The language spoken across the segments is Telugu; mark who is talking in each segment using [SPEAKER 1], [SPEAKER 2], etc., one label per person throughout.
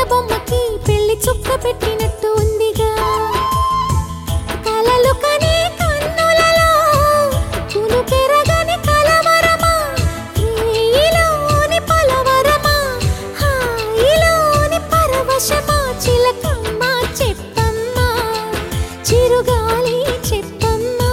[SPEAKER 1] బొమ్మకి పెళ్లి చుక్క పెట్టినట్టు ఉందిగా కలలు కనే కన్నులలో కును పెరగని కలవరమా రేయిలోని పలవరమా హాయిలోని పరవశమా చిలకమ్మ చెప్పమ్మా చిరుగాలి చెప్పమ్మా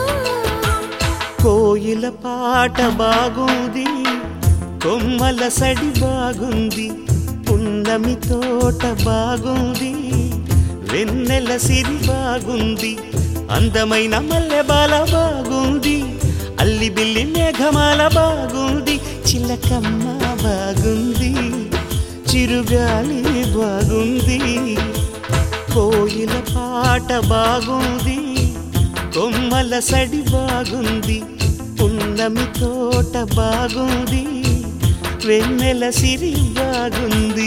[SPEAKER 2] కోయిల పాట బాగుంది కొమ్మల సడి బాగుంది పున్నమి తోట బాగుంది వెన్నెల సిరి బాగుంది అందమైన మల్లె బాల బాగుంది అల్లి బిల్లి మేఘమాల బాగుంది చిలకమ్మ బాగుంది చిరుగాలి బాగుంది కోయిల పాట బాగుంది కొమ్మల సడి బాగుంది పున్నమి తోట బాగుంది వెన్నెల సిరి బాగుంది